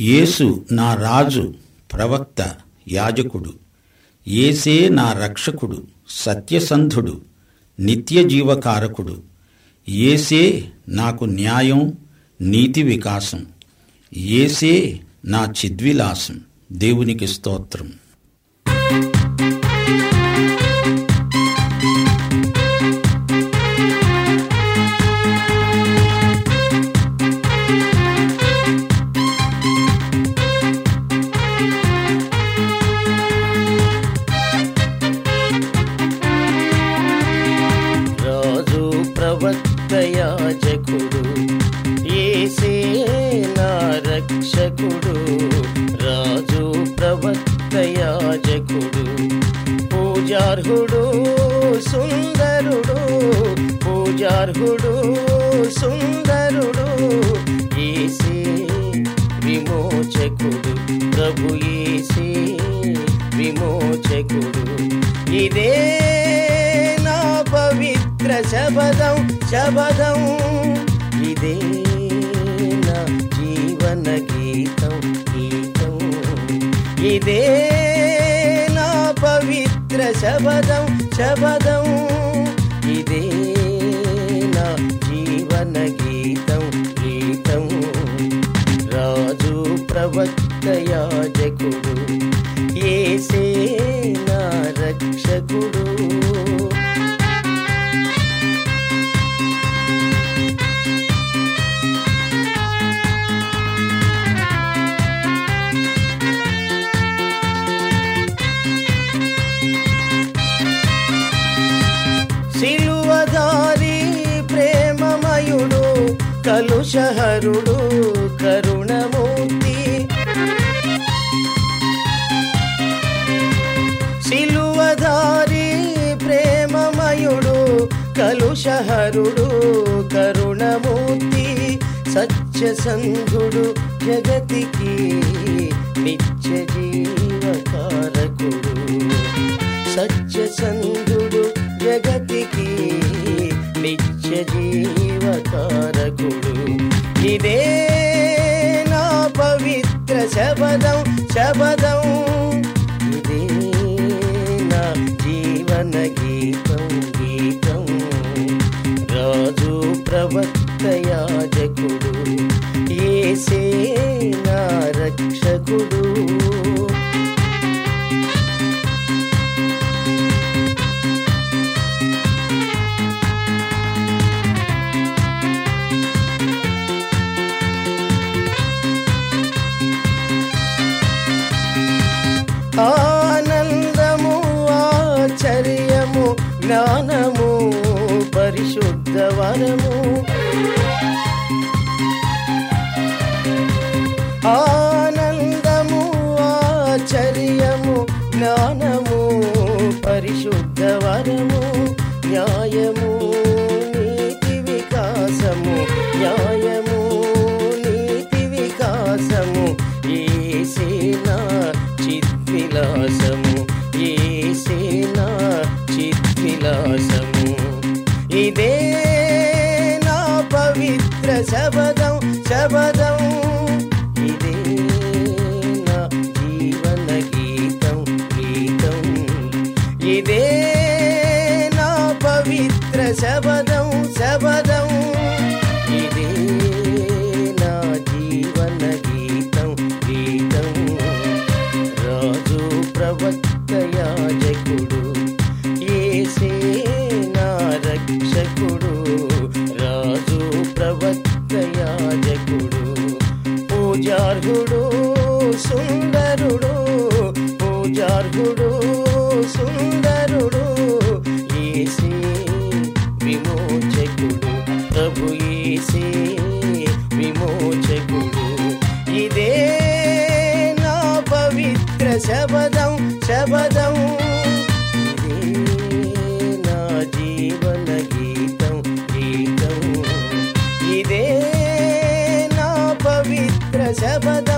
యేసు నా రాజు ప్రవక్త యాజకుడు ఏసే నా రక్షకుడు సత్యసంధుడు నిత్య జీవకారకుడు ఏసే నాకు న్యాయం నీతి వికాసం ఏసే నా చిద్విలాసం దేవునికి స్తోత్రం రాజు ప్రవక్త యాజకుడు ఏసే నా రక్షకుడు రాజు ప్రవక్త యాజకుడు పూజార్హుడు సుందరుడు పూజార్హుడు సుందరుడు ఏసే విమోచకుడు ప్రభు ఏసే విమోచకుడు ఇదే నా పవిత్ర శబదం శబదం ఇదే నా జీవన గీతం గీతం ఇదే నా పవిత్ర శబదం శబదం ఇదే నా జీవన గీతం గీతం రాజు ప్రవక్త యాజకుడు ఏసే నా రక్షకుడు సిలువదారి ప్రేమమయుడు కలుషహరుడు కరుణమూర్తి సిలువదారి ప్రేమమయుడు కలుషహరుడు కరుణమూర్తి సత్యసంధుడు జగతికి నిత్య జీవకారకుడు సత్యసంధుడు జగతికి నిత్య జీవకారకుడు ఇదే నా పవిత్ర శబదం శబదం ఇదే నా జీవన గీతం గీతం రాజు ప్రవక్త యాజకుడు ఏసే నా రక్షకుడు ఆనందము ఆశ్చర్యము జ్ఞానము పరిశుద్ధ వరము ఆనందము ఆశ్చర్యము జ్ఞానము పరిశుద్ధ వరము న్యాయము నీతి వికాసము న్యాయము నీతి వికాసము ఏసేనా చిద్విలాసము ఏసేనా చిద్విలాసము ఇదే నా పవిత్ర శబదం శబదం ఇదే నా జీవన గీతం గీతం ఇదే నా పవిత్ర శబదం శబదం ఇదే నా జీవన గీతం గీతం రాజు ప్రవక్త యాజకుడు ఏసే నా రక్షకుడు రాజు ప్రవక్త యాజకుడు పూజార్హుడు సుందరుడు పూజార్హుడు సుందరుడు ఏసే విమోచకుడు ప్రభు ఏసే విమోచకుడు ఇదే నా పవిత్ర శబదం శబదం ఇదే నా జీవన గీతం గీతం ఇదే నా పవిత్ర శబదం